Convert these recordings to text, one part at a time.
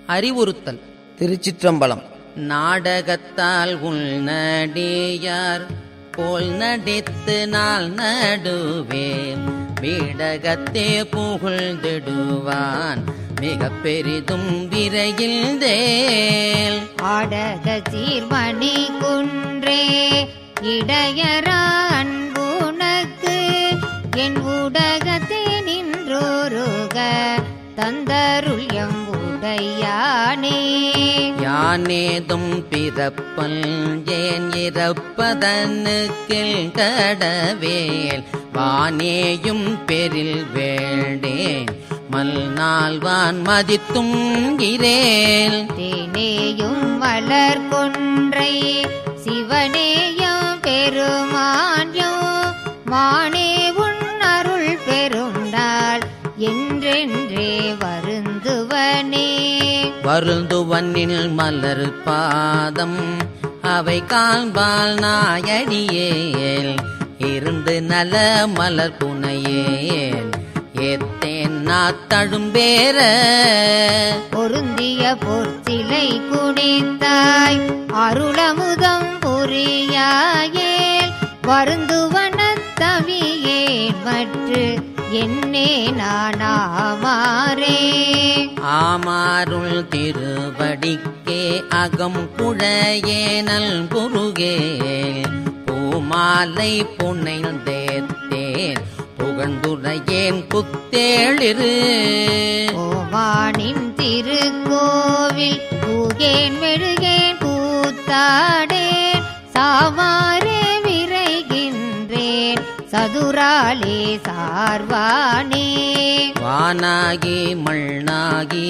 அறிவுறுத்தல் திருச்சிற்றம்பலம் நாடகத்தால் உள்நடியார் போல் நடித்து நாள் நடுவே வீடகத்தே புகழ்ந்திடுவான் மிக பெரிதும் விரையில் தேல் ஆடக சீர்மணி குன்றே இடையரா அன்புனக்கு என் ஊடகத்தே நின்றோருக தந்தருள் எம் உடையானே யானேதும் பிறப்பல் ஏன் இறப்பதனுக்கில் கடவேல் வானேயும் பெரில் வேண்டேன் மல்நாள்வான் மதித்தும் இரேல் தேனேயும் மலர் கொன்றை சிவனேயம் பெருமான்யோ மானே உன் அருள் பெருண்டாள் என்றென்றே வருந்துவனே வருந்துவன்னில் மலர் பாதம் அவை காண்பால் நாயடியேல் இருந்து நல மலர் புனையேன் ஏத்தேன் நாத்தழும்பேர பொருந்திய பொற்சிலை குடித்தாய் அருளமுதம் புரியாயேல் வருந்துவனத் தவியேன் மற்று என்னே நானாமாரே ஆமாருள் திருவடிக்கே அகம் குழையேனல் குருகேல் பூமாலை புனைந்தேத்தேன் புகழ்ந்துரையேன் புத்தேளிரு ஓமானின் திருக்கோவில் பூகேன் மெழுகேன் கூத்தாடேன் சாமாரே விரைகின்றேன் சதுராலே சார்வானே வானாகி மண்ணாகி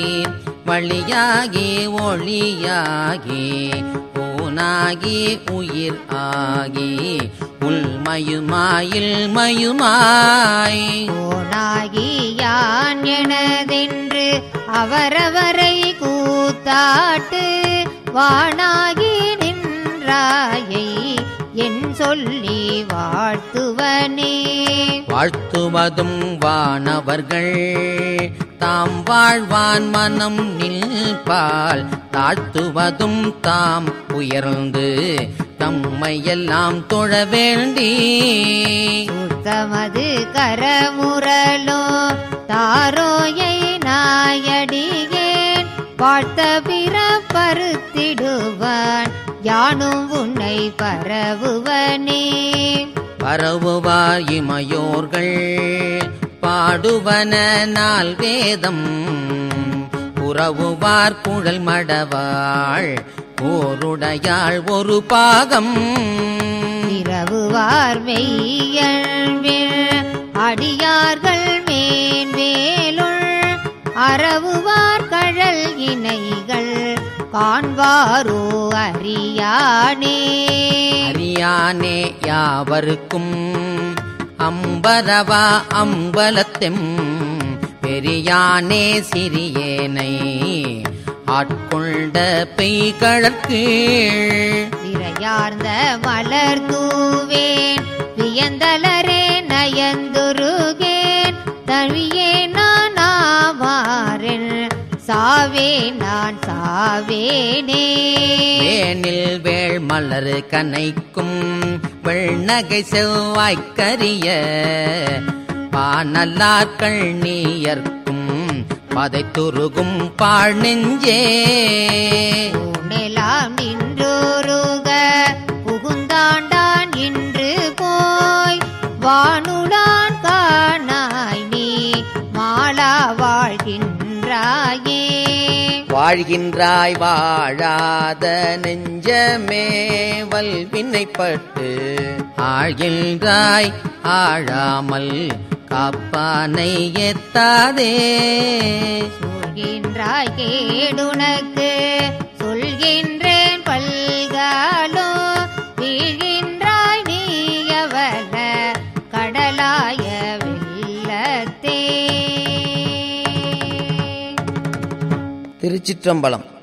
வழியாகி ஒளியாகி பூனாகி உயிர் ஆகி உள்மயுமாயில் மயுமாய் ஓனாகி யான் எனதென்று அவரவரை கூத்தாட்டு வானாகி நின்றாயை என் சொல்லி வாழ்த்துவனே வாழ்த்துவதும் வானவர்கள் தாம் வாழ்வான் மனம் நில்பால் தாழ்த்துவதும் தாம் உயர்ந்து தம்மையெல்லாம் தொழ வேண்டி சுத்தமது கரமுரலோ தாரோயை நாயடியேன் வாழ்த்த பிற பருத்திடுவான் யானும் உன்னை பரவுவனே பரவுவார் இமையோர்கள் பாடுவன நாள் வேதம் புறவுவார் குழல் மடவாள் ஓருடையாள் ஒரு பாகம் இரவுவார் மெய்யன்பில் அடியார்கள் மேன்வேலுள் அறவுவார் கழல் இணைகள் காண்பாரோ அறியானே அறியானே யாவருக்கும் அம்பரவா அம்பலத்தெம் பெரியானே சிறியேனை ஆட்கொண்ட பெய்கழற்கீழ் திரையார்ந்த மலர் தூவேன் வியந்தலரே நயந்துருகேன் தழியே நான் ஆவாரன் சாவே நான் சாவேனே வேனில் வேள் மலர் கனைக்கும் வெள்நகை செவ்வாய்க்கரிய பானல்லார்கள் நீயர்க்கும் பதைத்துருகும் பாழ் நெஞ்சே ஊனெலாம் நின்றோருக புகுந்தாண்டான் இன்று போய் வானுடான் காணாய் நீ மாளா வாழ்கின்றாயே வாழ்கின்றாய் வாழாத நெஞ்சமே வல்வினைப்பட்டு ஆழ்கின்றாய் ஆழாமல் காப்பானை எத்தாதே சொல்கின்றாய் கேடுனக்கு சொல்கின்றேன் பல்காலோ வீழ்கின்றாய் நீயவல கடலாய வெள்ளத்தே திருச்சிற்றம்பலம்